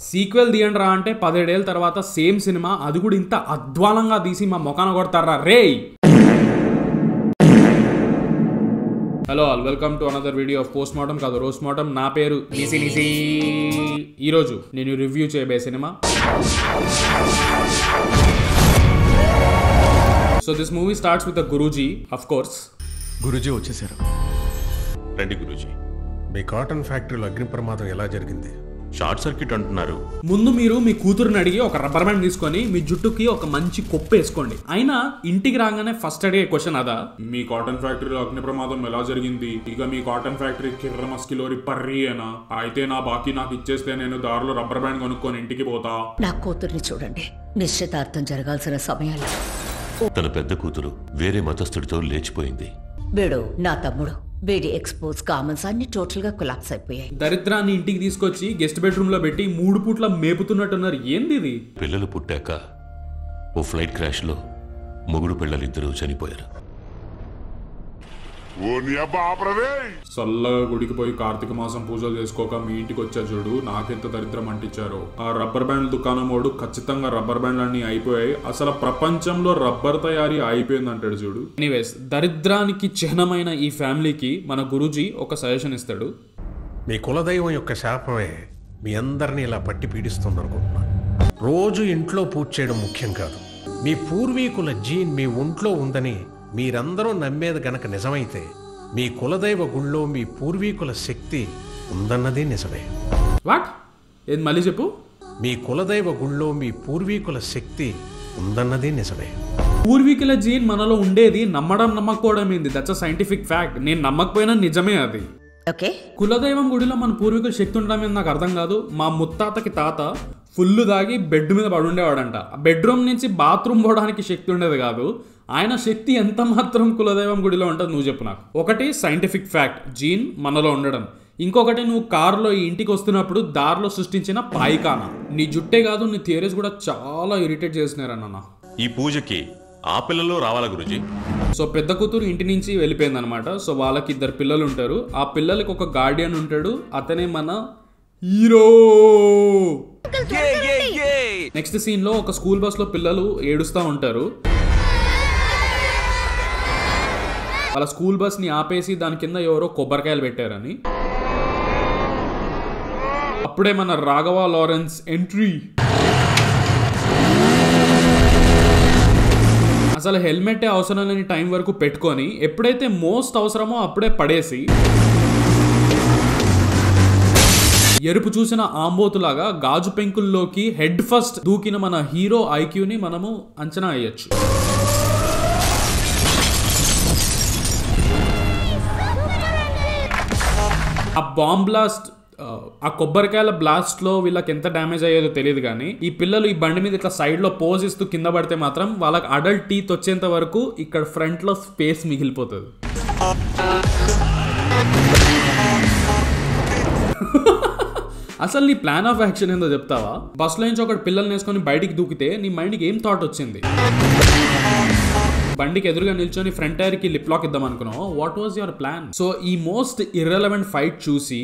Sequel తీయండి రా అంటే పదిహేడేళ్ళ తర్వాత సేమ్ సినిమా అది కూడా ఇంత అధ్వానంగా తీసి మా మొఖాన కొడతారా రే hello all welcome to another video of post mortem కాదు రోస్ట్ మార్టం నా పేరు నిసి నిసి ఈరోజు నేను రివ్యూ చేయబోయే సినిమా so this movie starts with the Guruji of course Guruji వచ్చేసారు రండి గురూజీ మీ కాటన్ ఫ్యాక్టరీలో అగ్ని ప్రమాదం ఎలా జరిగింది షార్ట్ సర్క్యూట్ అంటున్నారు ముందు మీరు మీ కూతురుని అడిగి ఒక రబ్బర్ బ్యాండ్ తీసుకొని మీ జుట్టుకి ఒక మంచి కొప్పు వేసుకోండి అయినా ఇంటికి రాగానే ఫస్ట్ అడిగే క్వశ్చన్ అదా మీ కాటన్ ఫ్యాక్టరీలో అగ్ని ప్రమాదం ఎలా జరిగింది ఇక మీ కాటన్ ఫ్యాక్టరీ కిర్ర మస్కిలోరి పర్రి అయినా అయితే నా బాకీ నాకు ఇచ్చేస్తే నేను దారిలో రబ్బర్ బ్యాండ్ కొనుక్కొని ఇంటికి పోతా నా కూతుర్ని చూడండి నిశ్చితార్థం జరగాల్సిన సమయంలో తన పెద్ద కూతురు వేరే మతస్థుడితో లేచిపోయింది వీడు నా తమ్ముడు వీడి ఎక్స్పోజ్ కామన్స్ అన్ని టోటల్ గా కొలాప్స్ అయిపోయాయి దరిద్రాన్ని ఇంటికి తీసుకొచ్చి గెస్ట్ బెడ్రూమ్ లో పెట్టి మూడు పూట్ల మేపుతున్నట్టున్నారు ఏంది ఇది పిల్లలు పుట్టాక ఓ ఫ్లైట్ క్రాష్లో మొగుడు పిల్లలిద్దరూ చనిపోయారు చల్లగా గుడికి పోయి కార్తీక మాసం పూజలు చేసుకోక మీ ఇంటికి వచ్చా చూడు నాకెంత దరిద్రం అంటించారు ఆ రబ్బర్ బ్యాండ్ దుకాణం వాడు ఖచ్చితంగా రబ్బర్ బ్యాండ్ అన్ని అయిపోయాయి అసలు ప్రపంచంలో రబ్బర్ తయారీ అయిపోయింది అంటాడు చూడు ఎనీవేస్ దరిద్రానికి చిహ్నమైన ఈ ఫ్యామిలీకి మన గురూజీ ఒక సజెషన్ ఇస్తాడు మీ కులదైవం యొక్క శాపమే మీ అందరినీ ఇలా పట్టి పీడిస్తుంది అనుకుంటున్నా రోజు ఇంట్లో పూజ చేయడం ముఖ్యం కాదు మీ పూర్వీకుల జీన్ మీ ఒంట్లో ఉందని మీరందరూ నమ్మేది గనక నిజమైతే మీ కులదైవ గుళ్ళో మీ పూర్వీకుల శక్తి ఉందన్నది నిజమే వాట్ ఏది మళ్ళీ చెప్పు మీ కులదైవ గుళ్ళో మీ పూర్వీకుల శక్తి ఉందన్నది నిజమే పూర్వీకుల జీన్ మనలో ఉండేది నమ్మడం నమ్మకపోవడం ఏంది దట్స్ అ సైంటిఫిక్ ఫ్యాక్ట్ నేను నమ్మకపోయినా నిజమే అది ఓకే కులదైవం గుడిలో మన పూర్వీకుల శక్తి ఉండడం ఏంది నాకు అర్థం కాదు మా ముత్తాతకి తాత ఫుల్ దాగి బెడ్ మీద పడి ఉండేవాడంట బెడ్రూమ్ నుంచి బాత్రూమ్ పోవడానికి శక్తి ఉండేది కాదు ఆయన శక్తి ఎంత మాత్రం కులదైవం గుడిలో ఉంటుంది నువ్వు చెప్పు నాకు ఒకటి సైంటిఫిక్ ఫ్యాక్ట్ జీన్ మనలో ఉండడం ఇంకొకటి నువ్వు కారులో ఈ ఇంటికి వస్తున్నప్పుడు దారిలో సృష్టించిన పాయికాన నీ జుట్టే కాదు నీ థియరీస్ కూడా చాలా ఇరిటేట్ చేసినారన్న ఈ పూజకి ఆ పిల్లలు రావాలా గురూజీ సో పెద్ద కూతురు ఇంటి నుంచి వెళ్ళిపోయింది అనమాట సో వాళ్ళకి ఇద్దరు పిల్లలు ఉంటారు ఆ పిల్లలకి ఒక గార్డియన్ ఉంటాడు అతనే మన హీరో నెక్స్ట్ సీన్ లో ఒక స్కూల్ బస్ లో పిల్లలు ఏడుస్తూ ఉంటారు వాళ్ళ స్కూల్ బస్ ని ఆపేసి దాని కింద ఎవరో కొబ్బరికాయలు పెట్టారని అప్పుడే మన రాఘవ లారెన్స్ ఎంట్రీ అసలు హెల్మెట్ అవసరం లేని టైం వరకు పెట్టుకొని ఎప్పుడైతే మోస్ట్ అవసరమో అప్పుడే పడేసి ఎరుపు చూసిన ఆంబోతులాగా గాజు పెంకుల్లోకి హెడ్ ఫస్ట్ దూకిన మన హీరో ఐక్యూని మనము అంచనా వేయచ్చు ఆ బాంబ్ బ్లాస్ట్ ఆ, ఆ కొబ్బరికాయల బ్లాస్ట్ లో వీళ్ళకి ఎంత డ్యామేజ్ అయ్యేదో తెలియదు కానీ ఈ పిల్లలు ఈ బండి మీద ఇట్లా సైడ్ లో పోజ్ ఇస్తూ కింద పడితే మాత్రం వాళ్ళకి అడల్ట్ టీత్ వచ్చేంత వరకు ఇక్కడ ఫ్రంట్ లో స్పేస్ మిగిలిపోతుంది అసలు నీ ప్లాన్ ఆఫ్ యాక్షన్ ఏందో చెప్తావా బస్సులో నుంచి ఒకటి పిల్లల్ని వేసుకొని బయటికి దూకితే నీ మైండ్కి ఏం థాట్ వచ్చింది బండికి ఎదురుగా నిల్చొని ఫ్రంట్ టైర్ కి లిప్ లాక్ ఇద్దాం అనుకున్నావు what was your plan so ఈ మోస్ట్ ఇర్రెలవెంట్ ఫైట్ చూసి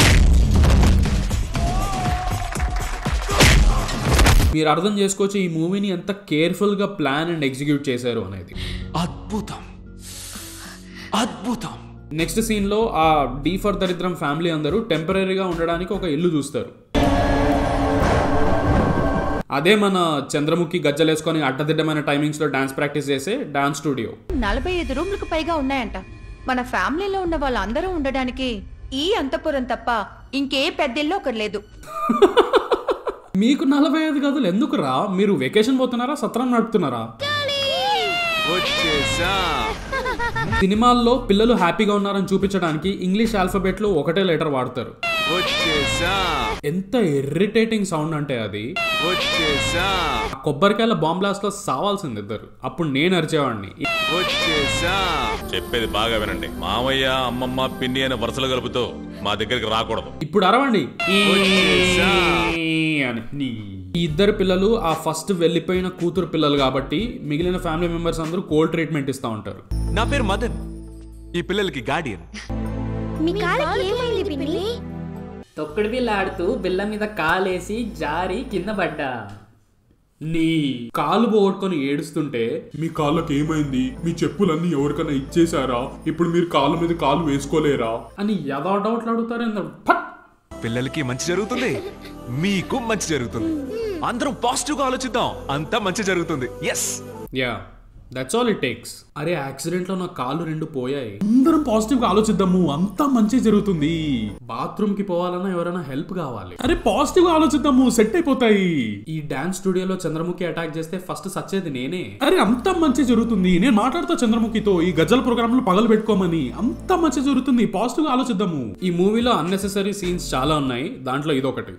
మీరు అర్థం చేసుకోవచ్చు ఈ మూవీని ఎంత కేర్ఫుల్ గా ప్లాన్ అండ్ ఎగ్జిక్యూట్ చేశారు అనేది అద్భుతం అద్భుతం నెక్స్ట్ సీన్ లో ఆ డీ ఫర్ దరిద్రం ఫ్యామిలీ అందరూ టెంపరీగా ఉండడానికి ఒక ఇల్లు చూస్తారు అదే మన చంద్రముఖి గజ్జలేసుకొని అడ్డదిడ్డమైన టైమింగ్స్ లో డాన్స్ ప్రాక్టీస్ చేసే డాన్స్ స్టూడియో నలభై ఐదు రూమ్లకు పైగా ఉన్నాయంట మన ఫ్యామిలీలో ఉన్న వాళ్ళందరూ ఉండడానికి ఈ అంతపురం తప్ప ఇంకే పెద్దిల్లు ఒకరు లేదు మీకు నలభై ఐదు గదులు ఎందుకురా మీరు వెకేషన్ పోతున్నారా సత్రం నడుపుతున్నారా వచ్చేసా సినిమాల్లో పిల్లలు హ్యాపీగా ఉన్నారని చూపించడానికి ఇంగ్లీష్ ఆల్ఫాబెట్ లో ఒకటే లెటర్ వాడతారు వచ్చేసా ఎంత ఇర్రిటేటింగ్ సౌండ్ అంటే అది వచ్చేసా ఆ కొబ్బరికాయల బాంబ్ బ్లాస్ట్ లో సావాల్సింది ఇద్దరు అప్పుడు నేను అరిచేవాడిని వచ్చేసా చెప్పేది బాగా వినండి మామయ్య అమ్మమ్మ పిన్ని అనే వరుసలు కలుపుతూ మా దగ్గరికి రాకూడదు ఇప్పుడు అరవండి వచ్చేసా. అని నీ. ఈ ఇద్దరు పిల్లలు ఆ ఫస్ట్ వెళ్ళిపోయిన కూతురు పిల్లలు కాబట్టి మిగిలిన ఫ్యామిలీ మెంబర్స్ అందరూ కోల్డ్ ట్రీట్మెంట్ ఇస్తూ ఉంటారు నా పేరు మదన్ ఈ పిల్లలకి గార్డియన్ మీ కాళ్ళకి ఏమైంది పిన్ని తొక్కుడు బిల్ల ఆడుతూ బిల్ల మీద కాలేసి జారి కింద పడ్డా నీ కాలు పోగొట్టుకొని ఏడుస్తుంటే మీ కాళ్ళకి ఏమైంది మీ చెప్పులన్నీ ఎవరికైనా ఇచ్చేసారా ఇప్పుడు మీరు కాళ్ళ మీద కాలు వేసుకోలేరా అని యదా డౌట్లు అడుగుతారు ఫట్ పిల్లలకి మంచి జరుగుతుంది మీకు మంచి జరుగుతుంది అందరం పాజిటివ్ గా ఆలోచిద్దాం అంతా మంచి జరుగుతుంది yes yeah that's all it takes అరే యాక్సిడెంట్ లో నా కాళ్ళు రెండు పోయాయి అందరం పాజిటివ్ గా ఆలోచిద్దాము అంతా మంచి జరుగుతుంది బాత్రూమ్ కి పోవాలన్నా ఎవరైనా హెల్ప్ కావాలి అరే పాజిటివ్ గా ఆలోచిద్దాము సెట్ అయిపోతాయి ఈ డాన్స్ స్టూడియోలో చంద్రముఖి అటాక్ చేస్తే ఫస్ట్ సచ్చేది నేనే అరే అంతా మంచి జరుగుతుంది నేను మాట్లాడుతా చంద్రముఖితో ఈ గజల్ ప్రోగ్రామ్ లో పగలు పెట్టుకోమని అంతా మంచి జరుగుతుంది పాజిటివ్ గా ఆలోచిద్దాము ఈ మూవీలో అన్నెసెసరీ సీన్స్ చాలా ఉన్నాయి దాంట్లో ఇదొకటి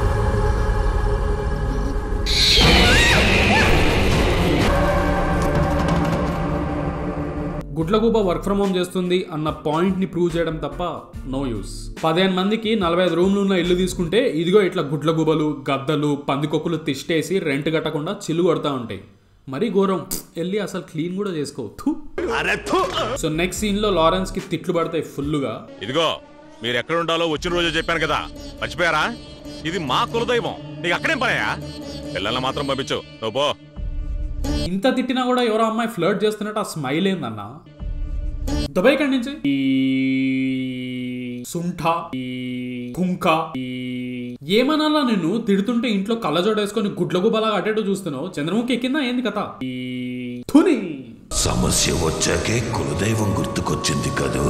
గుడ్లగూబ వర్క్ ఫ్రమ్ హోమ్ చేస్తుంది అన్న పాయింట్ ని ప్రూవ్ చేయడం తప్ప నో యూస్ పదిహేను మందికి నలభై ఐదు రూమ్లు ఉన్న ఇల్లు తీసుకుంటే ఇదిగో ఇట్లా గుడ్లగూబలు గద్దలు పందికొక్కులు తిష్టేసి రెంట్ కట్టకుండా చిల్లు కొడతా ఉంటాయి మరీ ఘోరం వెళ్ళి అసలు క్లీన్ కూడా చేసుకోవచ్చు సో నెక్స్ట్ సీన్ లో లారెన్స్ కి తిట్లు పడతాయి ఫుల్లుగా ఇదిగో మీరు ఎక్కడ ఉండాలో వచ్చిన రోజు చెప్పాను కదా మర్చిపోయారా ఇది మా కులదైవం నీకు అక్కడేం పనయా పిల్లల్ని మాత్రం పంపించు నువ్వు పో ఇంత తిట్టినా కూడా ఎవరో అమ్మాయి ఫ్లర్ట్ చేస్తున్నట్టు ఆ స్మైల్ ఏందన్నా దుబాయ్ కాడి నుంచి ఈ సుంఠ ఈ కుంక ఈ ఏమనాలా నిన్ను తిడుతుంటే ఇంట్లో కళ్ళజోడేసుకొని గుడ్లగుబలాగా అటేటో చూస్తున్నావు చంద్రముఖి ఎక్కిందా ఏంది కథ ఈ తుని సమస్య వచ్చాకే కులదైవం గుర్తుకొచ్చింది కదూ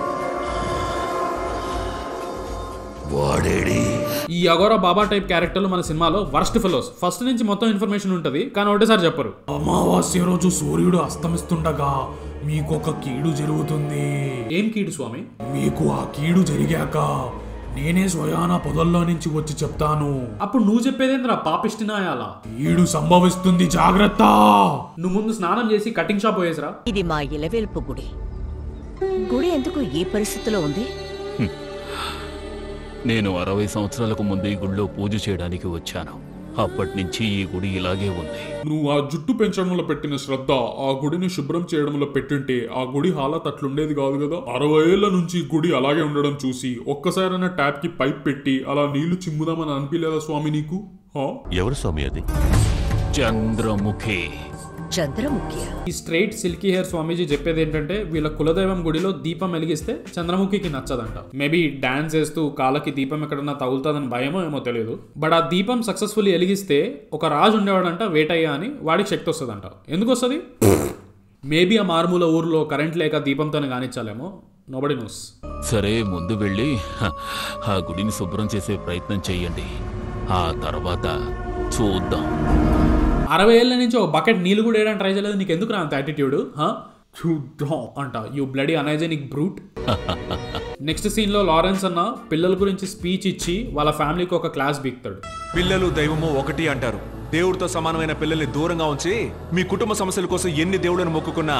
వాడేడి ఈ అగోరా బాబా టైప్ క్యారెక్టర్లు మన సినిమాలో వర్స్ట్ ఫెలోస్ ఫస్ట్ నుంచి మొత్తం ఇన్ఫర్మేషన్ ఉంటది కానీ ఒకటేసారి చెప్పరు అమావాస్య రోజు సూర్యుడు అస్తమిస్తుండగా మీకు ఒక కీడు జరుగుతుంది ఏం కీడు స్వామి మీకు ఆ కీడు జరిగాక నేనే స్వయాన పొదల్లో నుంచి వచ్చి చెప్తాను అప్పుడు నువ్వు చెప్పేదేంద్రా పాపిష్టినాయాలా కీడు సంభవిస్తుంది జాగ్రత్త నువ్వు ముందు స్నానం చేసి కటింగ్ షాప్ పోయేసరా ఇది మా ఇలవేల్పు గుడి గుడి ఎందుకు ఈ పరిస్థితిలో ఉంది నేను అరవై సంవత్సరాలకు ముందు ఈ గుడిలో పూజ చేయడానికి వచ్చాను అప్పటి నుంచి ఈ గుడి ఇలాగే ఉంది నువ్వు ఆ జుట్టు పెంచడంలో పెట్టిన శ్రద్ధ ఆ గుడిని శుభ్రం చేయడంలో పెట్టింటే ఆ గుడి హాలత్ అట్లుండేది కాదు కదా అరవై ఏళ్ల నుంచి గుడి అలాగే ఉండడం చూసి ఒక్కసారైనా ట్యాప్ కి పైప్ పెట్టి అలా నీళ్లు చిమ్ముదామని అనిపించలేదా స్వామి నీకు హా? ఎవరు స్వామి అది చంద్రముఖి చంద్రముఖ్య ఈ స్ట్రైట్ సిల్కీ హెయిర్ స్వామీజీ చెప్పేది ఏంటంటే వీళ్ళ కులదైవం గుడిలో దీపం వెలిగిస్తే చంద్రముఖికి నచ్చదంట మేబీ డాన్స్ వేస్తూ కాళ్ళకి దీపం ఎక్కడన్నా తగులుతుందని భయమో ఏమో తెలియదు బట్ ఆ దీపం సక్సెస్ఫుల్లీ వెలిగిస్తే ఒక రాజు ఉండేవాడంట వేటయ్య అని వాడికి శక్తి వస్తుందంట ఎందుకు వస్తుంది మేబీ ఆ మారుమూల ఊర్లో కరెంట్ లేక దీపంతోనే కానిచ్చాలేమో నోబడి నోస్ సరే ముందు వెళ్ళి హ, ఆ గుడిని శుభ్రం చేసే ప్రయత్నం చెయ్యండి ఆ తర్వాత చూద్దాం అరవై ఏళ్ళ నుంచి ఒక బకెట్ నీళ్ళు కూడా వేయడానికి ట్రై చేయలేదు నీకు ఎందుకు రా అంత యాటిట్యూడ్ చూద్దాం అంట you bloody unhygienic brute next scene లో లారెన్స్ అన్న పిల్లల గురించి స్పీచ్ ఇచ్చి వాళ్ళ ఫ్యామిలీకి ఒక క్లాస్ బీక్తాడు పిల్లలు దైవము ఒకటి అంటారు దేవుడితో సమానమైన పిల్లల్ని దూరంగా ఉంచి మీ కుటుంబ సమస్యల కోసం ఎన్ని దేవుళ్ళను మొక్కుకున్నా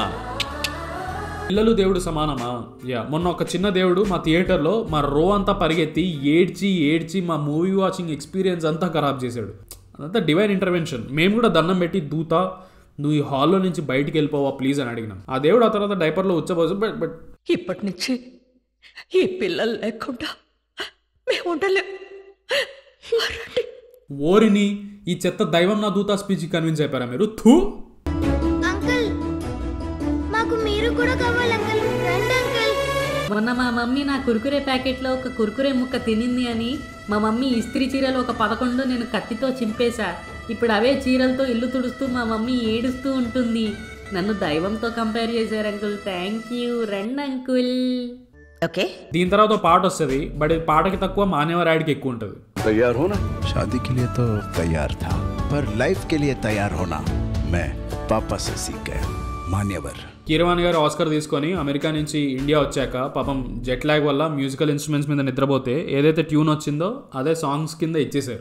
పిల్లలు దేవుడు సమానమా యా మొన్న ఒక చిన్న దేవుడు మా థియేటర్లో మా రో అంతా పరిగెత్తి ఏడ్చి ఏడ్చి మా మూవీ వాచింగ్ ఎక్స్పీరియన్స్ అంతా ఖరాబ్ చేశాడు అదంతా డివైన్ ఇంటర్వెన్షన్ మేము కూడా దండం పెట్టి దూత నువ్వు ఈ హాల్లో నుంచి బయటికి వెళ్ళిపోవా ప్లీజ్ అని అడిగినాం ఆ దేవుడు ఆ తర్వాత డైపర్లో ఉచ్చబోసు బట్ బట్ ఇప్పటి నుంచి ఈ పిల్లలు లేకుండా మేము ఉండలేం రండి. ఓరిని ఈ చెత్త దైవం నా దూత స్పీచ్ కన్విన్స్ అయిపోయారా మీరు థూ అంకుల్ మాకు మీరు కూడా కావాలి అంకుల్ రండి అంకుల్ మొన్న మా మమ్మీ నా కురుకురే ప్యాకెట్లో ఒక కురుకురే ముక్క తినింది అని మా మమ్మీ ఇస్త్రీ చీరలు ఒక పదకొండు నేను కత్తితో చింపేశా ఇప్పుడు అవే చీరలతో ఇల్లు తుడుస్తూ మా మమ్మీ ఏడుస్తూ ఉంటుంది నన్ను దైవంతో కంపేర్ చేశారు అంకుల్ థ్యాంక్ యూ రండి అంకుల్ ఓకే దీని తర్వాత ఒక పాట వస్తుంది బట్ ఈ పాటకి తక్కువ మాన్యవరాయుడికి ఎక్కువ ఉంటుంది तैयार होना शादी के लिए तो तैयार था पर लाइफ के लिए तैयार होना मैं पापा से सीख गया मान्यवर కీరవాణి గారు ఆస్కర్ తీసుకొని అమెరికా నుంచి ఇండియా వచ్చాక పాపం జెట్ లాగ్ వల్ల మ్యూజికల్ ఇన్స్ట్రుమెంట్స్ మీద నిద్రపోతే ఏదైతే ట్యూన్ వచ్చిందో అదే సాంగ్స్ కింద ఇచ్చేసారు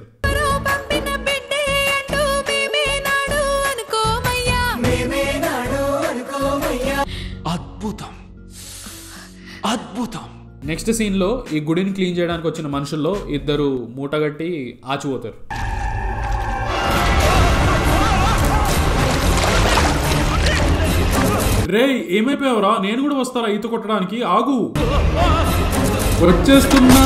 అద్భుతం అద్భుతం నెక్స్ట్ సీన్ లో ఈ గుడిని క్లీన్ చేయడానికి వచ్చిన మనుషుల్లో ఇద్దరు మూటగట్టి ఆచిపోతారు రే ఏమైపోయావురా నేను కూడా వస్తారా ఈత కొట్టడానికి ఆగు వచ్చేస్తున్నా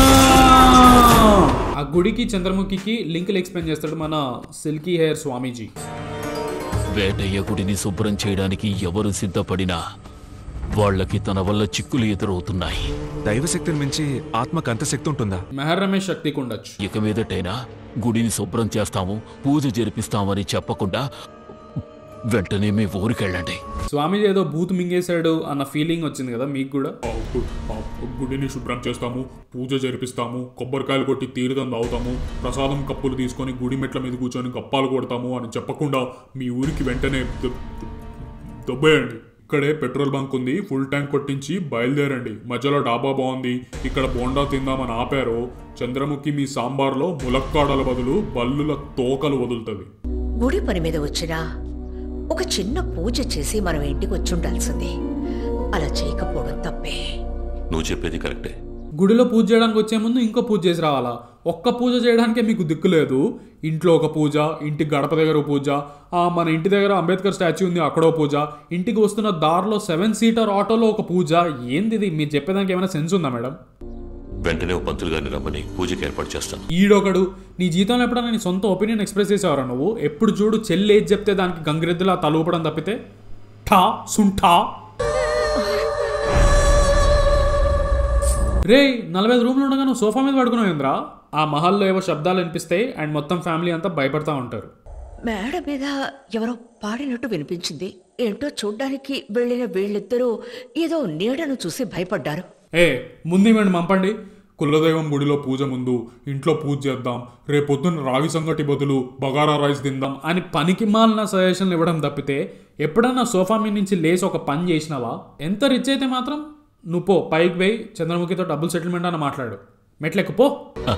ఆ గుడికి చంద్రముఖికి లింకులు ఎక్స్ప్లెయిన్ చేస్తాడు మన సిల్కీ హెయిర్ స్వామీజీ వేటయ్య గుడిని శుభ్రం చేయడానికి ఎవరు సిద్ధపడినా వాళ్ళకి తన వల్ల చిక్కులు ఎదురవుతున్నాయి దైవశక్తిని మించి ఆత్మకు అంత శక్తి ఉంటుందా మెహర్ రమేష్ శక్తికి ఉండొచ్చు ఇక మీదటైనా గుడిని శుభ్రం చేస్తాము పూజ జరిపిస్తామని చెప్పకుండా వెంటనే మీ ఊరికెళ్ళండి స్వామీజీ ఏదో బూత్ మింగేశాడు అన్న ఫీలింగ్ వచ్చింది కదా మీకు కూడా గుడిని శుభ్రం చేస్తాము పూజ జరిపిస్తాము కొబ్బరికాయలు కొట్టి తీర్థం తాగుతాము ప్రసాదం కప్పులు తీసుకొని గుడి మెట్ల మీద కూర్చొని గప్పాలు కొడతాము అని చెప్పకుండా మీ ఊరికి వెంటనే ద- దొబ్బేయండి ఇక్కడే పెట్రోల్ బంక్ ఉంది ఫుల్ ట్యాంక్ కొట్టించి బయలుదేరండి మధ్యలో డాబా బాగుంది ఇక్కడ బోండా తిందామని ఆపారు చంద్రముఖి మీ సాంబార్లో ములక్కాడల బదులు బల్లుల తోకలు వదులుతుంది గుడి పని మీద వచ్చినా ఒక చిన్న పూజ చేసి మనం ఇంటికి వచ్చి ఉండాల్సింది అలా చేయకపోవడం తప్పే నువ్వు చెప్పేది కరెక్టే గుడిలో పూజ చేయడానికి వచ్చే ముందు ఇంకో పూజ చేసి రావాలా ఒక్క పూజ చేయడానికే మీకు దిక్కు లేదు ఇంట్లో ఒక పూజ ఇంటి గడప దగ్గర ఒక పూజ ఆ, మన ఇంటి దగ్గర అంబేద్కర్ స్టాచ్యూ ఉంది అక్కడో పూజ ఇంటికి వస్తున్న దారిలో సెవెన్ సీటర్ ఆటోలో ఒక పూజ ఏంది ఇది మీరు చెప్పేదానికి ఏమైనా సెన్స్ ఉందా మేడం వెంటనే ఓ పంతులు గారిని రమ్మని పూజకి ఏర్పాటు చేస్తాను ఈడొకడు నీ జీతంలో ఎప్పుడైనా నీ సొంత ఒపీనియన్ ఎక్స్ప్రెస్ చేసేవారా నువ్వు ఎప్పుడు చూడు చెల్లి ఏది చెప్తే దానికి గంగిరెద్దులా తలూపడం తప్పితే ఠా సుంఠా రే నలభై ఐదు రూమ్లు ఉండగా నువ్వు సోఫా మీద పడుకున్నావేంద్రా ఆ మహల్లో ఏవో శబ్దాలు వినిపిస్తాయి అండ్ మొత్తం ఫ్యామిలీ అంతా భయపడతా ఉంటారు మేడ మీద ఎవరో పాడినట్టు వినిపించింది ఏంటో చూడ్డానికి వెళ్ళిన వీళ్ళిద్దరూ ఏదో నీడను చూసి భయపడ్డారు ఏ ముందు ఇవ్వండి మంపండి కులదైవం గుడిలో పూజ ముందు ఇంట్లో పూజ చేద్దాం రేపొద్దున రాగి సంగటి బదులు బగారా రైస్ తిందాం అని పనికి మాలిన సజెషన్లు ఇవ్వడం తప్పితే ఎప్పుడన్నా సోఫా మీద నుంచి లేచి ఒక పని చేసినావా ఎంత రిచ్ అయితే మాత్రం నువ్వు పో పైకి పోయి చంద్రముఖితో డబుల్ సెటిల్మెంట్ అని మాట్లాడు మెట్లెక్కు పో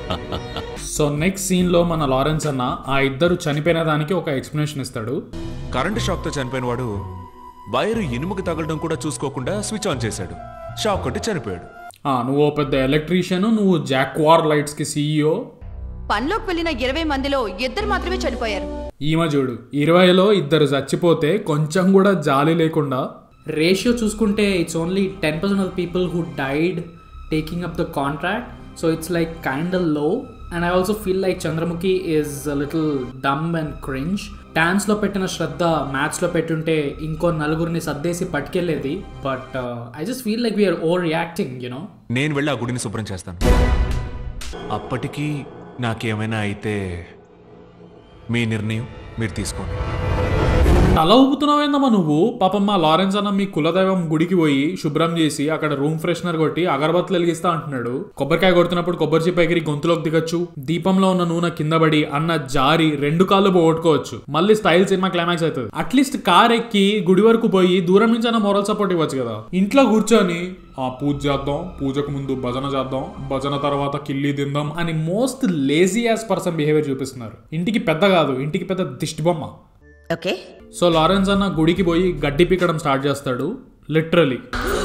సో నెక్స్ట్ సీన్లో మన లారెన్స్ అన్న ఆ ఇద్దరు చనిపోయిన దానికి ఒక ఎక్స్ప్లెనేషన్ ఇస్తాడు కరెంటు షాక్తో చనిపోయిన వాడు వైరు ఇనుముకి తగలడం కూడా చూసుకోకుండా స్విచ్ ఆన్ చేశాడు షాక్ కొట్టి చనిపోయాడు ఆ, నువ్వు ఓ పెద్ద ఎలక్ట్రీషియన్ నువ్వు జాక్వార్ లైట్స్కి సీఈఓ పనిలోకి వెళ్ళిన ఇరవై మందిలో ఇద్దరు మాత్రమే చనిపోయారు ఈమె చూడు ఇరవైలో ఇద్దరు చచ్చిపోతే కొంచెం కూడా జాలి లేకుండా రేషియో చూసుకుంటే it's only ten percent of people who died taking up the contract so it's like kind లో and I also feel like Chandramukhi is little dumb and cringe డాన్స్లో పెట్టిన శ్రద్ధ మ్యాథ్స్లో పెట్టుంటే ఇంకో నలుగురిని సర్దేసి పట్టుకెళ్ళేది but I just feel like we're overreacting you know నేను వెళ్ళి ఆ గుడిని శుభ్రం చేస్తాను అప్పటికి నాకేమైనా అయితే మీ నిర్ణయం మీరు తీసుకోండి తల ఊపుతున్నావేందమ్మా నువ్వు పాపం మా లారెన్స్ అన్న మీ కులదైవం గుడికి పోయి శుభ్రం చేసి అక్కడ రూమ్ ఫ్రెషనర్ కొట్టి అగరబత్తులు వెలిగిస్తా అంటున్నాడు కొబ్బరికాయ కొడుతున్నప్పుడు కొబ్బరి చిప్ప ఎగిరి గొంతులోకి దిగచ్చు దీపంలో ఉన్న నూనె కింద పడి అన్న జారి రెండు కాళ్ళు పోగొట్టుకోవచ్చు మళ్ళీ స్టైల్ సినిమా క్లైమాక్స్ అవుతుంది అట్లీస్ట్ కార్ ఎక్కి గుడి వరకు పోయి దూరం నుంచి అన్న మోరల్ సపోర్ట్ ఇవ్వచ్చు కదా ఇంట్లో కూర్చొని ఆ పూజ చేద్దాం పూజకు ముందు భజన చేద్దాం భజన తర్వాత కిల్లి తిందాం అని most lazy as person behaviour చూపిస్తున్నారు ఇంటికి పెద్ద కాదు ఇంటికి పెద్ద దిష్టి బొమ్మ ఓకే సో లారెన్స్ అన్న గుడికి పోయి గడ్డి పీకడం స్టార్ట్ చేస్తాడు లిటరలీ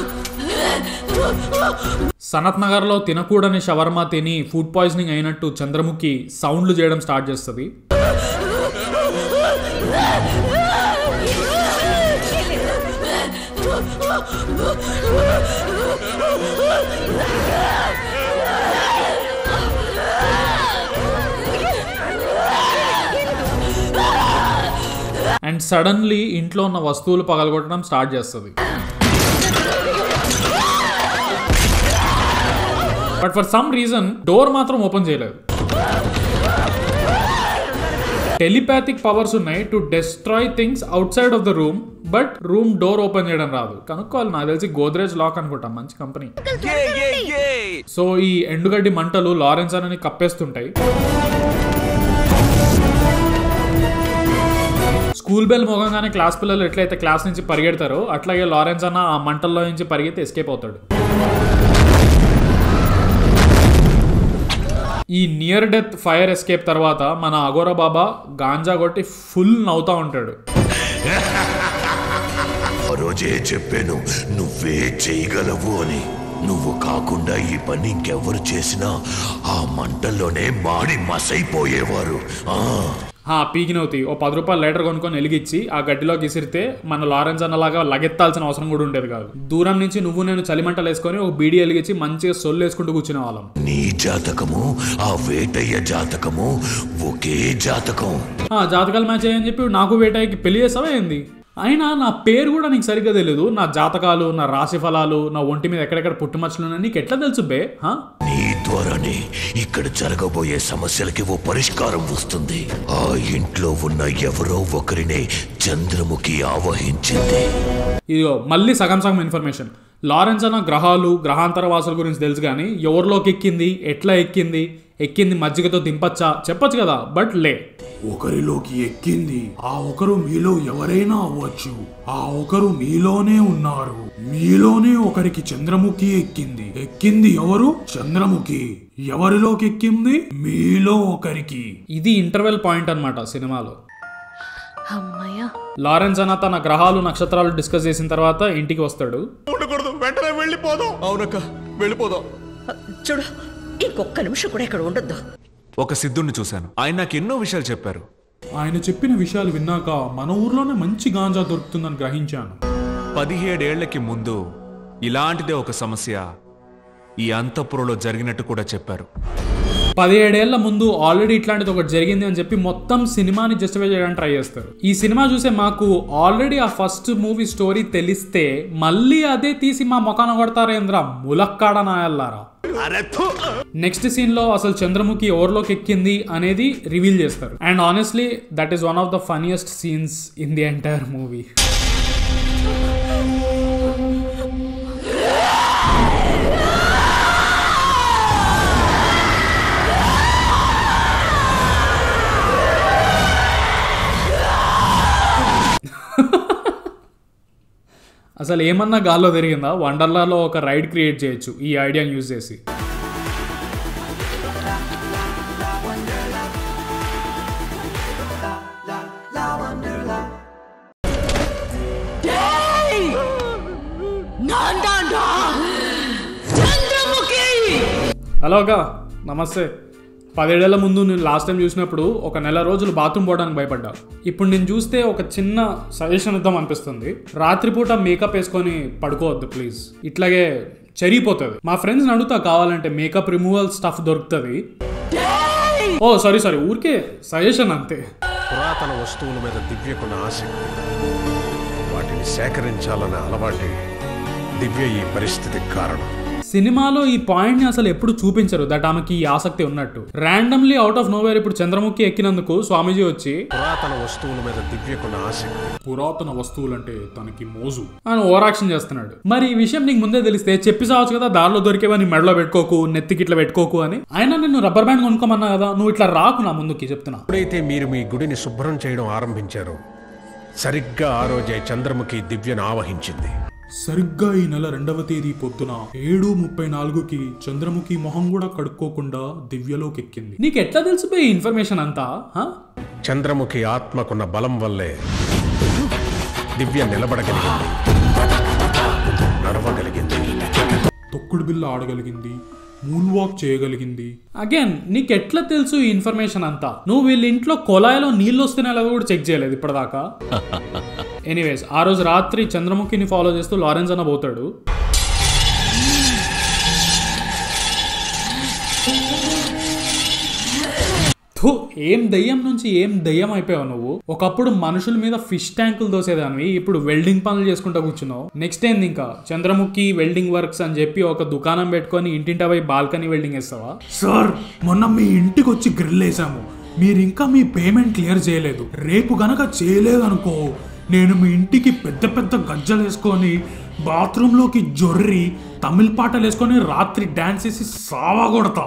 సనత్ నగర్లో తినకూడని షవర్మా తిని ఫుడ్ పాయిజనింగ్ అయినట్టు చంద్రముఖి సౌండ్లు చేయడం స్టార్ట్ చేస్తుంది అండ్ సడన్లీ ఇంట్లో ఉన్న వస్తువులు పగలగొట్టడం స్టార్ట్ చేస్తుంది but for some reason door మాత్రం ఓపెన్ చేయలేదు టెలిపాథిక్ పవర్స్ ఉన్నాయి to destroy things outside of the room but room door open చేయడం రాదు కనుక్కోవాలి నాకు తెలిసి గోద్రేజ్ లాక్ అనుకుంటా మంచి కంపెనీ సో ఈ ఎండుగడ్డి మంటలు లారెన్స్ అని కప్పేస్తుంటాయి స్కూల్ బెల్ మోగంగానే క్లాస్ పిల్లలు ఎట్లయితే క్లాస్ నుంచి పరిగెడతారో అట్లాగే లారెన్స్ అన్న ఆ మంటల్లో నుంచి పరిగెత్తి ఎస్కేప్ అవుతాడు ఈ నియర్ డెత్ ఫైర్ ఎస్కేప్ తర్వాత మన అగోరా బాబా గాంజా కొట్టి ఫుల్ నవ్వుతా ఉంటాడు ఆ రోజే చెప్పాను నువ్వే చేయగలవు అని నువ్వు కాకుండా ఈ పని ఇంకెవరు చేసినా ఆ మంటల్లోనే మాడి మసైపోయేవారు ఆ హా పీకినవుతి ఓ పది రూపాయలు లైటర్ కొనుక్కొని వెలిగించి ఆ గడ్డిలోకి విసిరితే మన లారెన్స్ అన్నలాగా లగెత్తాల్సిన అవసరం కూడా ఉండేది కాదు దూరం నుంచి నువ్వు నేను చలిమంటలు వేసుకొని ఒక బీడీ వెలిగించి మంచిగా సొల్లు వేసుకుంటూ కూర్చునే వాళ్ళం నీ జాతకము ఆ వేటయ్య జాతకము ఒకే జాతకం ఆ జాతకాలు మ్యాచ్ అయ్యని చెప్పి నాకు వేటాయికి పెళ్లి చేసావా ఏంది అయినా నా పేరు కూడా నీకు సరిగ్గా తెలియదు నా జాతకాలు నా రాశి ఫలాలు నా ఒంటి మీద ఎక్కడెక్కడ పుట్టుమచ్చలు ఉన్నాయి నీకు ఎట్లా తెలుసు బే హా? నీ ద్వారానే ఇక్కడ జరగబోయే సమస్యలకి ఓ పరిష్కారం వస్తుంది ఆ ఇంట్లో ఉన్న ఎవరో ఒకరినే చంద్రముఖి ఆవహించింది ఇదిగో మళ్ళీ సగం సగం ఇన్ఫర్మేషన్ లారెన్స్ అన్న గ్రహాలు గ్రహాంతర వాసుల గురించి తెలుసు కానీ ఎవరిలోకి ఎక్కింది ఎట్లా ఎక్కింది ఎక్కింది మజ్జిగతో దింపచ్చా చెప్పొచ్చు కదా బట్ లే ఒకరిలోకి ఎక్కింది ఆ ఒకరు మీలో ఎవరైనా అవ్వచ్చు ఆ ఒకరు మీలోనే ఉన్నారు మీలోనే ఒకరికి చంద్రముఖి ఎక్కింది ఎక్కింది ఎవరు చంద్రముఖి ఎవరిలోకి ఎక్కింది మీలో ఒకరికి ఇది ఇంటర్వెల్ పాయింట్ అన్నమాట సినిమాలో అమ్మయ్యా లారెన్స్ అన్న తన గ్రహాలు నక్షత్రాలు డిస్కస్ చేసిన తర్వాత ఇంటికి వస్తాడు ఉండకూడదు వెంటనే వెళ్ళిపోదాం అవునక్క వెళ్ళిపోదాం చూడు ఇంకొక్క నిమిషం కూడా ఇక్కడ ఉండొద్దు ఒక సిద్ధుణ్ణి చూశాను ఆయన నాకు ఎన్నో విషయాలు చెప్పారు ఆయన చెప్పిన విషయాలు విన్నాక మన ఊర్లోనే మంచి గాంజా దొరుకుతుందని గ్రహించాను పదిహేడేళ్లకి ముందు ఇలాంటిదే ఒక సమస్య ఈ అంతఃపురంలో జరిగినట్టు కూడా చెప్పారు పదిహేడేళ్ల ముందు ఆల్రెడీ ఇట్లాంటిది ఒకటి జరిగింది అని చెప్పి మొత్తం సినిమాని జస్టిఫై చేయడానికి ట్రై చేస్తారు ఈ సినిమా చూసే మాకు ఆల్రెడీ ఆ ఫస్ట్ మూవీ స్టోరీ తెలిస్తే మళ్ళీ అదే తీసి మా మొఖాన కొడతారేంద్ర ములక్కాడ నాయల్లారా నెక్స్ట్ సీన్ లో అసలు చంద్రముఖి ఎవరిలోకి ఎక్కింది అనేది రివీల్ చేస్తారు and honestly that is one of the funniest scenes in the entire movie అసలు ఏమన్నా గాల్లో తిరిగిందా వండర్లాలో ఒక రైడ్ క్రియేట్ చేయొచ్చు ఈ ఐడియాని యూజ్ చేసి హలో అక్క నమస్తే పదేళ్ల ముందు నేను లాస్ట్ టైం చూసినప్పుడు ఒక నెల రోజులు బాత్రూమ్ పోవడానికి భయపడ్డా ఇప్పుడు నేను చూస్తే ఒక చిన్న సజెషన్ ఇద్దాం అనిపిస్తుంది రాత్రిపూట మేకప్ వేసుకొని పడుకోవద్దు ప్లీజ్ ఇట్లాగే చెరిగిపోతుంది మా ఫ్రెండ్స్ని అడుగుతా కావాలంటే మేకప్ రిమూవల్ స్టఫ్ దొరుకుతుంది ఓ సారీ సారీ ఊరికే సజెషన్ అంతే పురాతన వస్తువుల మీద దివ్యకున్న ఆసక్తి వాటిని సేకరించాలనే అలవాటే దివ్య ఈ పరిస్థితికి కారణం సినిమాలో ఈ పాయింట్ ని అసలు ఎప్పుడు చూపించరు దట్ ఆమెకి ఈ ఆసక్తి ఉన్నట్టు ర్యాండమ్లీ అవుట్ ఆఫ్ నోవేర్ ఇప్పుడు చంద్రముఖి ఎక్కినందుకు స్వామీజీ వచ్చి పురాతన వస్తువుల మీద దివ్యకున్న ఆసక్తి పురాతన వస్తువులంటే తనకి మోజు అని ఓవర్ యాక్షన్ చేస్తున్నాడు మరి ఈ విషయం నీకు ముందే తెలిస్తే చెప్పి సావచ్చు కదా దారిలో దొరికేవని మెడలో పెట్టుకోకు నెత్తికి ఇట్లా పెట్టుకోకు అని అయినా నిన్ను రబ్బర్ బ్యాండ్ కొనుక్కోమన్నా కదా నువ్వు ఇట్లా రాకు నా ముందుకి చెప్తున్నా ఎప్పుడైతే మీరు మీ గుడిని శుభ్రం చేయడం ఆరంభించారో సరిగ్గా ఆ రోజే చంద్రముఖి దివ్యను ఆవహించింది సరిగ్గా ఈ నెల రెండవ తేదీ పొద్దున ఏడు ముప్పై నాలుగుకి చంద్రముఖి మొహం కూడా కడుక్కోకుండా దివ్యలోకి ఎక్కింది నీకు ఎట్లా తెలిసిపోయి ఈ ఇన్ఫర్మేషన్ అంతా హా? చంద్రముఖి ఆత్మకున్న బలం వల్లే దివ్య నిలబడగలిగింది నడవగలిగింది తొక్కుడు బిల్ల ఆడగలిగింది మూన్ వాక్ చేయగలిగింది అగైన్ నీకు ఎట్లా తెలుసు ఈ ఇన్ఫర్మేషన్ అంతా నువ్వు వీళ్ళ ఇంట్లో కొలాయిలో నీళ్ళు వస్తున్నాయో లేదో కూడా చెక్ చేయలేదు ఇప్పటిదాకా ఎనీవేస్ ఆ రోజు రాత్రి చంద్రముఖిని ఫాలో చేస్తూ లారెన్స్ అన్న పోతాడు థు, ఏం దయ్యం నుంచి ఏం దయ్యం అయిపోయావు నువ్వు ఒకప్పుడు మనుషుల మీద ఫిష్ ట్యాంకులు దోసేదానివి ఇప్పుడు వెల్డింగ్ పనులు చేసుకుంటూ కూర్చున్నావు నెక్స్ట్ ఏంది ఇంకా చంద్రముఖి వెల్డింగ్ వర్క్స్ అని చెప్పి ఒక దుకాణం పెట్టుకొని ఇంటింట పోయి బాల్కనీ వెల్డింగ్ వేస్తావా సార్ మొన్న మీ ఇంటికి వచ్చి గ్రిల్ వేసాము మీరు ఇంకా మీ పేమెంట్ క్లియర్ చేయలేదు రేపు గనక చేయలేదనుకో నేను మీ ఇంటికి పెద్ద పెద్ద గజ్జలు వేసుకొని బాత్రూంలోకి జొర్రి తమిళ పాటలు వేసుకొని రాత్రి డాన్స్ వేసి సావా కొడతా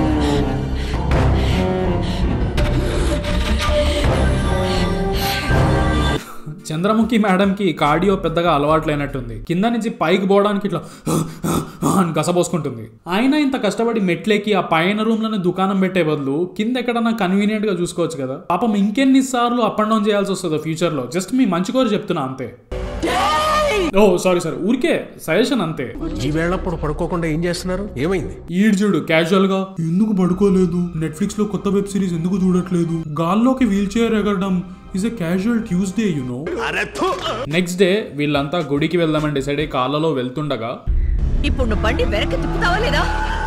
చంద్రముఖి మేడంకి కార్డియో పెద్దగా అలవాట్లేనట్టుంది కింద నుంచి పైకి పోవడానికి ఇట్లా అని గసబోసుకుంటుంది ఆయన ఇంత కష్టపడి మెట్లేకి ఆ పైన రూమ్ లోనే దుకాణం పెట్టే బదులు కింద ఎక్కడన్నా కన్వీనియంట్ గా చూసుకోవచ్చు కదా పాపం ఇంకెన్ని సార్లు అప్ అండ్ డౌన్ చేయాల్సి వస్తుందో ఫ్యూచర్ లో జస్ట్ మీ మంచి కోరి చెప్తున్నా అంతే ఓ సారీ సారీ ఊరికే సజెషన్ అంతే ఈ వేళప్పుడు పడుకోకుండా ఏం చేస్తున్నారు ఏమైంది ఈడు చూడు క్యాజువల్ గా ఎందుకు పడుకోలేదు నెట్ఫ్లిక్స్ లో కొత్త వెబ్ సిరీస్ ఎందుకు చూడట్లేదు గాల్లోకి వీల్ చైర్ ఎగరడం is a casual Tuesday you know next day వీళ్ళంతా గుడికి వెళ్దామని డిసైడ్ అయ్యి కాళ్ళలో వెళ్తుండగా ఇప్పుడు నువ్వు బండి వెనక్కి తిప్పుతావా లేదా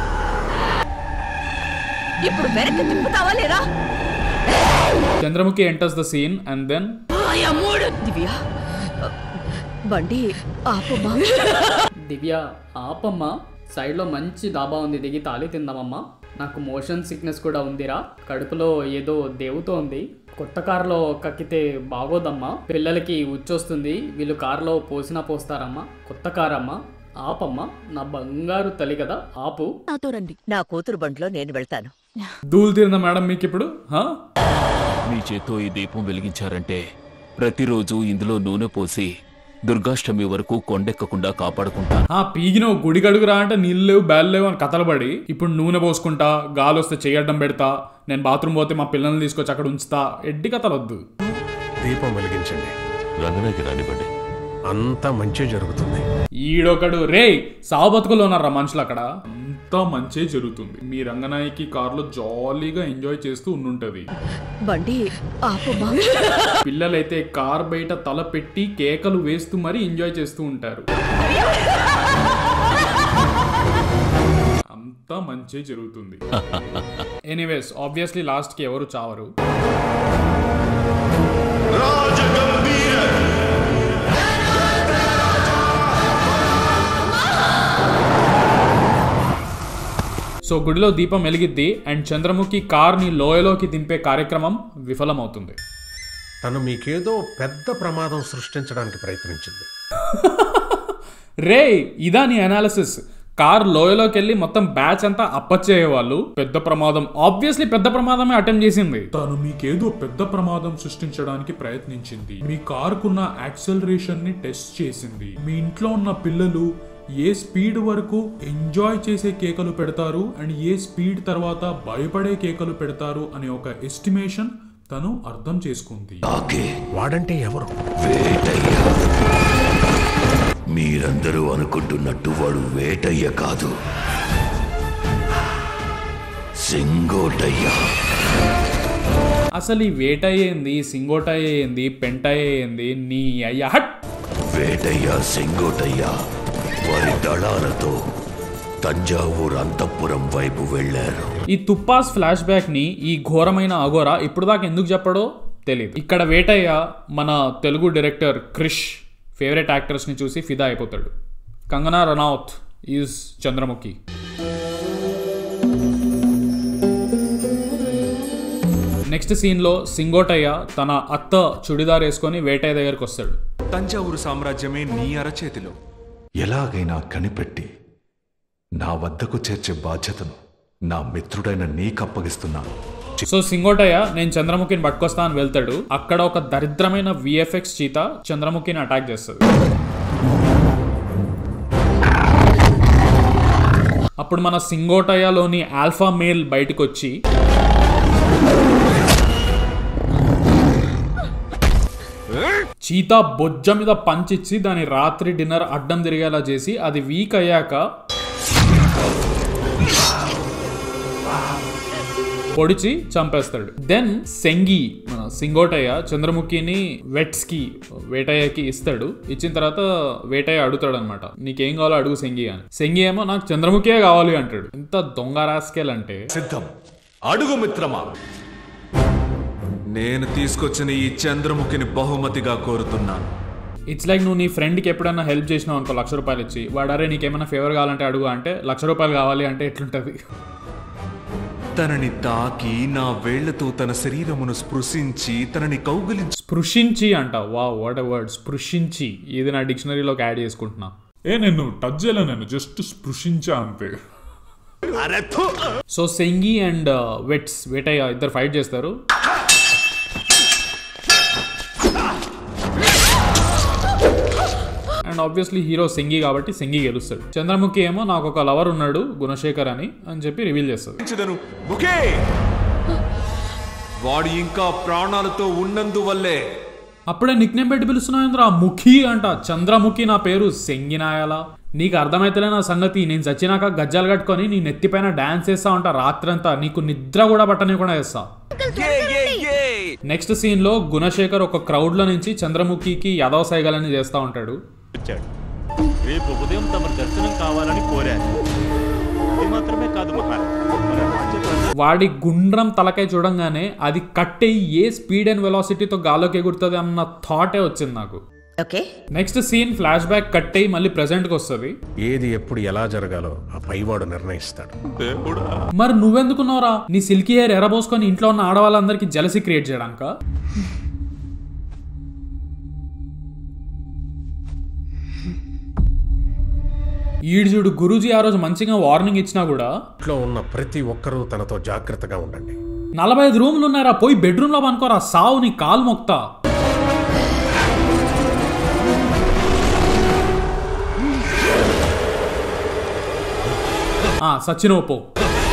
ఇప్పుడు వెనక్కి తిప్పుతావా లేదా Chandramukhi enters the scene and then మూడు దివ్య బండి ఆపమ్మా దివ్య ఆపమ్మ సైడ్లో మంచి దాబా ఉంది దిగి తాలి తిందామమ్మా నాకు మోషన్ సిక్నెస్ కూడా ఉందిరా కడుపులో ఏదో దేవుతోంది కొత్త కారులో కక్కితే బాగోదమ్మా పిల్లలకి ఉచ్చొస్తుంది వీళ్ళు కారులో పోసినా పోస్తారమ్మా కొత్త కారమ్మా ఆపమ్మా నా బంగారు తల్లి కదా ఆపు నాతో రండి నా కూతురు బండిలో నేను వెళ్తాను ధూళి తీరిందా మేడం మీకు ఇప్పుడు హా? మీ చేత్తో ఈ దీపం వెలిగించారంటే ప్రతిరోజు ఇందులో నూనె పోసి దుర్గాష్టమి వరకు కొండెక్కకుండా కాపాడుకుంటా ఆ పీగిన ఒక గుడి గడుగురా అంటే నీళ్ళు లేవు బ్యాల్ లేవు అని కథలు పడి ఇప్పుడు నూనె పోసుకుంటా గాలి వస్తే చేయడం పెడతా నేను బాత్రూమ్ పోతే మా పిల్లల్ని తీసుకొచ్చి అక్కడ ఉంచుతా ఎడ్డి కథలు వద్దు దీపం వెలిగించండి రంగనాయకి రానివ్వండి అంతా మంచి జరుగుతుంది ఈడొకడు రే సావు బతుకులు ఉన్నారా మనుషులు అక్కడ అంతా మంచే జరుగుతుంది మీ రంగనాయకి కారులో జాలీగా ఎంజాయ్ చేస్తూ ఉండుంటది బండి ఆపమ్మా పిల్లలైతే కార్ బయట తల పెట్టి కేకలు వేస్తూ మరీ ఎంజాయ్ చేస్తూ ఉంటారు అంతా మంచే జరుగుతుంది ఎనీవేస్ ఆబ్వియస్లీ లాస్ట్ కి ఎవరు చావరు సో గుడిలో దీపం వెలిగిద్ది అండ్ చంద్రముఖి కార్ని లోయలోకి దింపే కార్యక్రమం విఫలమవుతుంది తను మీకేదో పెద్ద ప్రమాదం సృష్టించడానికి ప్రయత్నించింది రే ఇదా నీ అనాలిసిస్ కార్ లోయలోకి వెళ్ళి మొత్తం బ్యాచ్ అంతా అప్పచ్చేయేవాళ్ళు పెద్ద ప్రమాదం ఆబ్వియస్లీ పెద్ద ప్రమాదమే అటెంప్ట్ చేసింది తను మీకేదో పెద్ద ప్రమాదం సృష్టించడానికి ప్రయత్నించింది మీ కారుకున్న యాక్సలరేషన్ ని టెస్ట్ చేసింది మీ ఇంట్లో ఉన్న పిల్లలు ఏ స్పీడ్ వరకు ఎంజాయ్ చేసే కేకలు పెడతారు అండ్ ఏ స్పీడ్ తర్వాత భయపడే కేకలు పెడతారు అనే ఒక ఎస్టిమేషన్ తను అర్థం చేసుకుంది వాడంటే ఎవరు మీరందరూ అనుకుంటున్నట్టు వాడు వేటయ్య కాదు సింగోటయ్య అసలు ఈ వేటయ్యేంది సింగోటయ్యేంది పెంటయ్యేంది నీ అయ్యా హట్ వేటయ్య సింగోటయ్య వారి దళాలతో తంజావూరు అంతఃపురం వైపు వెళ్లారు ఈ తుప్పాస్ ఫ్లాష్ బ్యాక్ ని ఈ ఘోరమైన అఘోర ఇప్పుడు దాకా ఎందుకు చెప్పడో తెలియదు ఇక్కడ వేటయ్య మన Telugu director Krish favourite actors ని చూసి ఫిదా అయిపోతాడు కంగనా రనౌత్ ఈజ్ చంద్రముఖి నెక్స్ట్ సీన్లో సింగోటయ్య తన అత్త చుడిదార్ వేసుకొని వేటయ్య దగ్గరికి వస్తాడు తంజావూరు సామ్రాజ్యమే నీ అరచేతిలో ఎలాగైనా కనిపెట్టి నా వద్దకు చేర్చే బాధ్యతను నా మిత్రుడైన నీకప్పగిస్తున్నాను సో సింగోటయ్య నేను చంద్రముఖిని పట్టుకొస్తా అని వెళ్తాడు అక్కడ ఒక దరిద్రమైన విఎఫ్ఎక్స్ చీత చంద్రముఖిని అటాక్ చేస్తుంది అప్పుడు మన సింగోటయ్యలోని ఆల్ఫా మేల్ బయటకు వచ్చి చీతా బొజ్జ మీద పంచిచ్చి దాని రాత్రి డిన్నర్ అడ్డం తిరిగేలా చేసి అది వీక్ అయ్యాక పొడిచి చంపేస్తాడు దెన్ సెంగి మన సింగోటయ్య చంద్రముఖిని వెట్స్ కి వేటయ్యకి ఇస్తాడు ఇచ్చిన తర్వాత వేటయ్య అడుగుతాడు అనమాట నీకేం కావాలో అడుగు సెంగి అని సెంగి ఏమో నాకు చంద్రముఖియే కావాలి అంటాడు ఎంత దొంగ రాస్కెల్ అంటే సిద్ధం అడుగు మిత్రమా నేను తీసుకొచ్చిన ఈ చంద్రముఖిని బహుమతిగా కోరుతున్నాను ఇట్స్ లైక్ నువ్వు నీ ఫ్రెండ్కి ఎప్పుడైనా హెల్ప్ చేసినావు అనుకో లక్ష రూపాయలు ఇచ్చి వాడు అరే నీకేమైనా ఫేవర్ కావాలంటే అడుగు అంటే లక్ష రూపాయలు కావాలి అంటే ఎట్లుంటది తనని తాకి నా వేళ్లతో తన శరీరమును స్పృశించి తనని కౌగిలించి స్పృశించి అంట వా వాట్ ఎ వర్డ్ స్పృశించి ఇది నా డిక్షనరీలోకి యాడ్ చేసుకుంటున్నా ఏ నేను టచ్ చేయలే నేను జస్ట్ స్పృశించా అంతే సో సెంగి అండ్ వెట్స్ వేటయ్య ఇద్దరు ఫైట్ చేస్తారు అండ్ ఆబ్వియస్లీ హీరో సెంగి కాబట్టి సెంగి గెలుస్తాడు చంద్రముఖి ఏమో నాకు ఒక లవర్ ఉన్నాడు గుణశేఖర్ అని అని చెప్పి రివీల్ చేస్తుంది ఉంచుదను. ముఖే వాడు ఇంకా ప్రాణాలతో ఉన్నందువల్లే అప్పుడే నిక్ నేమ్ పెట్టి పిలుస్తున్నావు ముఖి అంట చంద్రముఖి నా పేరు సెంగినాయాల నీకు అర్థమైతేలే నా సంగతి నేను చచ్చినాక గజ్జాలు కట్టుకొని నీ నెత్తిపైన డాన్స్ చేస్తా ఉంటా రాత్రంతా నీకు నిద్ర కూడా పట్టనీయకుండా చేస్తా నెక్స్ట్ సీన్ లో గుణశేఖర్ ఒక క్రౌడ్ లో నుంచి చంద్రముఖికి యదవ సైగలని చేస్తా ఉంటాడు వచ్చాడు రేపు ఉదయం తమ దర్శనం కావాలని కోరారు అది మాత్రమే కాదు మహారాజ్ మన రాజ్య ప్రజలు వాడి గుండ్రం తలకాయ చూడంగానే అది కట్టెయి ఏ స్పీడ్ అండ్ వెలాసిటీతో గాల్లోకి ఎగురుతుంది అన్న థాటే వచ్చింది నాకు okay next scene flashback కట్టెయి మళ్ళీ present కి వస్తుంది ఏది ఎప్పుడు ఎలా జరగాలో ఆ పైవాడు నిర్ణయిస్తాడు మరి నువ్వెందుకున్నావురా నీ సిల్కీ హెయిర్ ఎరబోసుకొని ఇంట్లో ఉన్న ఆడవాళ్ళందరికీ జలసి క్రియేట్ చేయడానిక ఈడ్జుడు గురూజీ ఆ రోజు మంచిగా వార్నింగ్ ఇచ్చినా కూడా ఇంట్లో ఉన్న ప్రతి ఒక్కరూ తనతో జాగ్రత్తగా ఉండండి నలభై ఐదు రూమ్లు ఉన్నారా పోయి బెడ్రూమ్ లో పనుకోరా సావు నీ కాలు మొక్తా ఆ, సచ్చినవు పో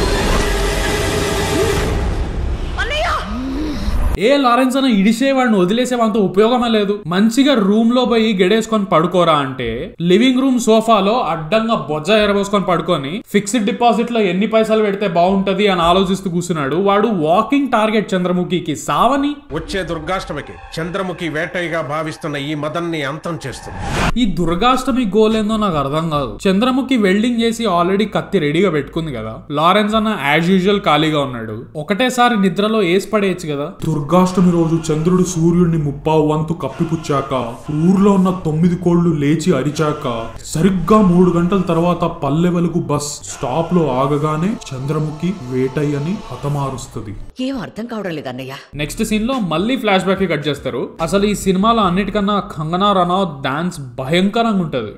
ఏ లారెన్స్ అన్న ఇడిసే వాడిని వదిలేసే అంత ఉపయోగమే లేదు మంచిగా రూమ్ లో పోయి గెడేసుకొని పడుకోరా అంటే లివింగ్ రూమ్ సోఫాలో అడ్డంగా బొజ్జ ఎరబోసుకొని పడుకొని ఫిక్స్డ్ డిపాజిట్ లో ఎన్ని పైసలు పెడితే బాగుంటది అని ఆలోచిస్తూ కూర్చున్నాడు వాడు వాకింగ్ టార్గెట్ చంద్రముఖికి సావని వచ్చే దుర్గాష్టమికి చంద్రముఖి వేటయ్యగా భావిస్తున్న ఈ మదన్ని అంతం చేస్తుంది ఈ దుర్గాష్టమి గోల్ ఏందో నాకు అర్థం కాదు చంద్రముఖి వెల్డింగ్ చేసి ఆల్రెడీ కత్తి రెడీగా పెట్టుకుంది కదా లారెన్స్ అన్న యాజ్ యూజువల్ ఖాళీగా ఉన్నాడు ఒకటేసారి నిద్రలో ఏసి పడేయచ్చు కదా దుర్గాష్టమి రోజు చంద్రుడు సూర్యుడిని ముప్పావు వంతు కప్పిపుచ్చాక ఊర్లో ఉన్న తొమ్మిది కోళ్లు లేచి అరిచాక సరిగ్గా మూడు గంటల తర్వాత పల్లె వెలుగు బస్ స్టాప్ లో ఆగగానే చంద్రముఖి వేటయ్యని హతమారుస్తుంది ఏం అర్థం కావడం లేదు అన్నయ్య నెక్స్ట్ సీన్ లో మళ్ళీ ఫ్లాష్ బ్యాక్ కి కట్ చేస్తారు అసలు ఈ సినిమాలో అన్నిటికన్నా కంగనా రనౌత్ డాన్స్ భయంకరంగా ఉంటది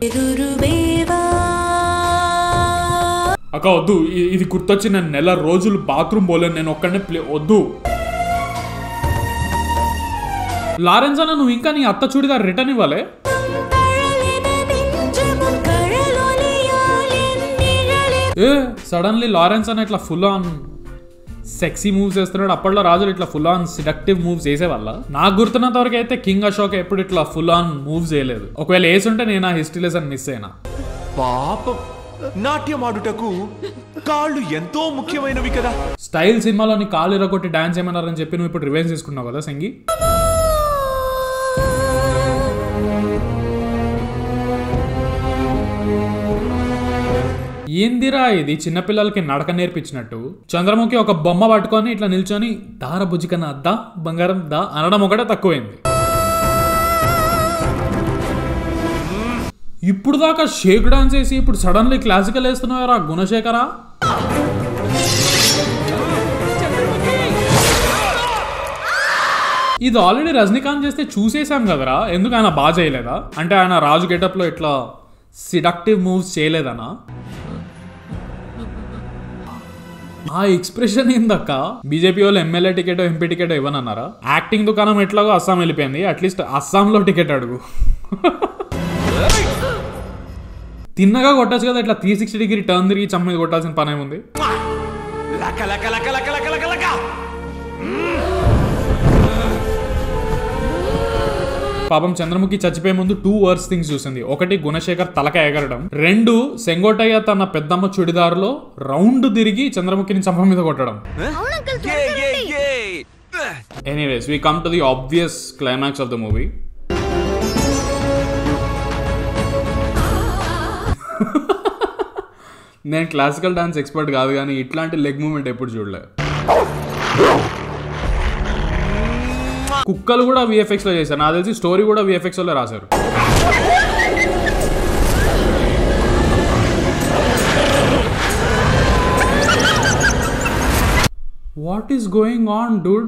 అక్క వద్దు ఇ- ఇది గుర్తొచ్చి నేను నెల రోజులు బాత్రూమ్ పోలేను నేను ఒక్కడనే ప్లే వద్దు లారెన్స్ అన్న నువ్వు ఇంకా నీ అత్త చూడిగా రిటర్న్ ఇవ్వాలే ఏ సడన్లీ లారెన్స్ అన్న ఇట్లా ఫుల్ ఆన్ సెక్సీ మూవ్స్ వేస్తున్నాడు అప్పట్లో రాజులు ఇట్లా ఫుల్ ఆన్ సిడక్టివ్ మూవ్స్ వేసేవాళ్ళ నాకు గుర్తున్నంత వరకు అయితే కింగ్ అశోక్ ఎప్పుడు ఇట్లా ఫుల్ ఆన్ మూవ్స్ వేయలేదు ఒకవేళ వేసుంటే నేను ఆ హిస్టరీ లెసన్ మిస్ అయినా పాపం నాట్యమాడుటకు కాళ్ళు ఎంతో ముఖ్యమైనవి కదా స్టైల్ సినిమాలోని కాలు ఇరగొట్టి డాన్స్ ఏమన్నారని చెప్పి నువ్వు ఇప్పుడు రివెంజ్ తీసుకున్నావు కదా సంగి ఏందిరా ఇది చిన్నపిల్లలకి నడక నేర్పించినట్టు చంద్రముఖి ఒక బొమ్మ పట్టుకొని ఇట్లా నిల్చొని దార బుజ్జి కన్నా దా బంగారం దా అనడం ఒకటే తక్కువైంది ఇప్పుడు దాకా షేక్ డాన్స్ వేసి ఇప్పుడు సడన్లీ క్లాసికల్ వేస్తున్నారా గుణశేఖరా ఇది ఆల్రెడీ రజనీకాంత్ చేస్తే చూసేసాం కదరా ఎందుకు ఆయన బాగా చేయలేదా అంటే ఆయన రాజు గెటప్ లో ఇట్లా సిడక్టివ్ మూవ్స్ చేయలేదనా ఆ ఎక్స్ప్రెషన్ ఏందక్క బీజేపీ వాళ్ళు ఎమ్మెల్యే టికెట్ ఎంపీ టికెట్ ఇవ్వనన్నారా యాక్టింగ్ దుకాణం ఎట్లాగో అస్సాం వెళ్ళిపోయింది అట్లీస్ట్ అస్సాంలో టికెట్ అడుగు తిన్నగా కొట్టచ్చు కదా ఇట్లా త్రీ సిక్స్టీ డిగ్రీ టర్న్ తిరిగి చమ్మ మీద కొట్టాల్సిన పని ఏముంది లక లక లక లక లక లక లక పాపం చంద్రముఖి చచ్చిపోయే ముందు టూ వర్స్ థింగ్స్ చూసింది ఒకటి గుణశేఖర్ తలక ఎగరడం రెండు సెంగోటయ్య తన పెద్దమ్మ చుడిదారులో రౌండ్ తిరిగి చంద్రముఖిని చంప మీద కొట్టడం anyways we come to the obvious climax of the movie నేను క్లాసికల్ డాన్స్ ఎక్స్పర్ట్ కాదు కానీ ఇట్లాంటి లెగ్ మూమెంట్ ఎప్పుడు చూడలే కుక్కలు కూడా విఎఫ్ఎక్స్ లో చేశారు నాకు తెలిసి స్టోరీ కూడా విఎఫ్ఎక్స్ లో రాశారు what is going on dude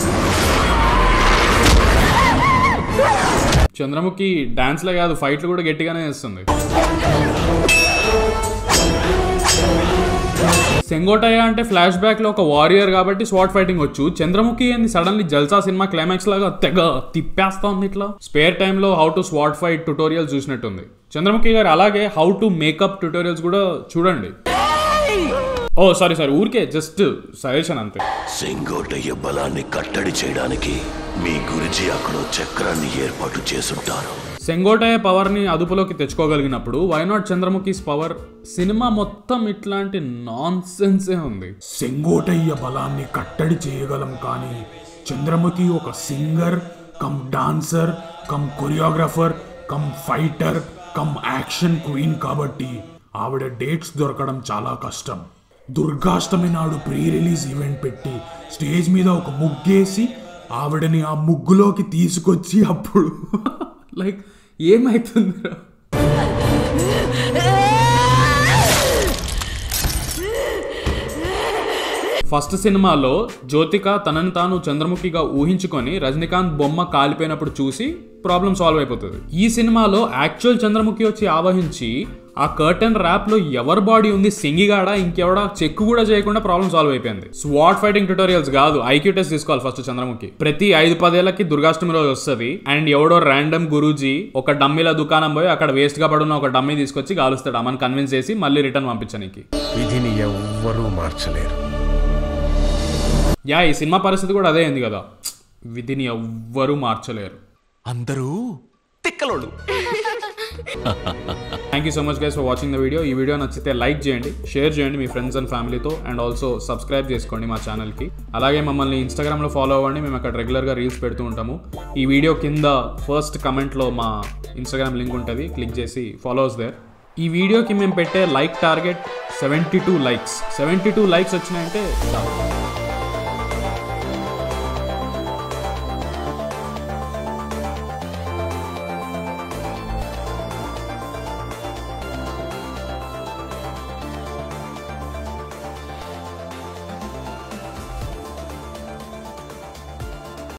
Chandramukhi dance లే కాదు ఫైట్లు కూడా గట్టిగానే చేస్తుంది సెంగోటయ్య అంటే ఫ్లాష్ బ్యాక్ లో ఒక వారియర్ కాబట్టి స్వాట్ ఫైటింగ్ వచ్చు చంద్రముఖి ఏంది సడన్లీ జల్సా సినిమా క్లైమాక్స్ లాగా తెగ తిప్పేస్తా ఉంది ఇట్లా స్పేర్ టైమ్ లో how to swat fight tutorial చూసినట్టుంది చంద్రముఖి గారు అలాగే హౌ టు మేకప్ ట్యుటోరియల్స్ కూడా చూడండి ఓ సారీ సారీ ఊరికే జస్ట్ సజెషన్ అంతే సెంగోటయ్య బలాన్ని కట్టడి చేయడానికి మీ గురించి అక్కడ చక్రాన్ని ఏర్పాటు చేసుంటారు సెంగోటయ్య పవర్ని అదుపులోకి తెచ్చుకోగలిగినప్పుడు వైనాట్ చంద్రముఖిస్ పవర్ సినిమా మొత్తం ఇట్లాంటి నాన్ సెన్సే ఉంది సెంగోటయ్య బలాన్ని కట్టడి చేయగలం కానీ చంద్రముఖి ఒక singer cum dancer cum choreographer cum fighter cum action queen కాబట్టి ఆవిడ డేట్స్ దొరకడం చాలా కష్టం దుర్గాష్టమి నాడు ప్రీ రిలీజ్ ఈవెంట్ పెట్టి స్టేజ్ మీద ఒక ముగ్గేసి ఆవిడని ఆ ముగ్గులోకి తీసుకొచ్చి అప్పుడు లైక్ ఏమైతుందిరా ఫస్ట్ సినిమాలో జ్యోతిక తనని తాను చంద్రముఖిగా ఊహించుకొని రజనీకాంత్ బొమ్మ కాలిపోయినప్పుడు చూసి ప్రాబ్లం సాల్వ్ అయిపోతుంది ఈ సినిమాలో యాక్చువల్ చంద్రముఖి వచ్చి ఆవహించి ఆ కర్టన్ ర్యాప్ లో ఎవరి బాడీ ఉంది సింగిగాడ ఇంకెవడా చెక్ కూడా చేయకుండా ప్రాబ్లం సాల్వ్ అయిపోయింది స్వాట్ ఫైటింగ్ ట్యూటోరియల్స్ కాదు ఐక్యూ టెస్ట్ తీసుకోవాలి ఫస్ట్ చంద్రముఖి ప్రతి ఐదు పదేళ్లకి దుర్గాష్టమి రోజు వస్తుంది అండ్ ఎవడో ర్యాండమ్ గురూజీ ఒక డమ్మీల దుకాణం పోయి అక్కడ వేస్ట్ గా పడున్న ఒక డమ్మీ తీసుకొచ్చి కాలుస్తాడు అమ్మని కన్విన్స్ చేసి మళ్ళీ రిటర్న్ పంపించడానికి విధిని ఎవ్వరూ మార్చలేరు యా ఈ సినిమా పరిస్థితి కూడా అదే అయింది కదా విధిని ఎవ్వరూ మార్చలేరు అందరూ తిక్కలోళ్ళు thank you so much guys for watching the video ఈ వీడియో నచ్చితే లైక్ చేయండి షేర్ చేయండి మీ ఫ్రెండ్స్ అండ్ ఫ్యామిలీతో అండ్ ఆల్సో సబ్స్క్రైబ్ చేసుకోండి మా ఛానల్కి అలాగే మమ్మల్ని ఇన్స్టాగ్రామ్లో ఫాలో అవ్వండి మేము అక్కడ రెగ్యులర్గా రీల్స్ పెడుతూ ఉంటాము ఈ వీడియో కింద ఫస్ట్ కమెంట్లో మా ఇన్స్టాగ్రామ్ లింక్ ఉంటుంది క్లిక్ చేసి ఫాలోస్ దేర్ ఈ వీడియోకి మేము పెట్టే like target seventy two likes seventy two likes వచ్చినాయంటే చాలు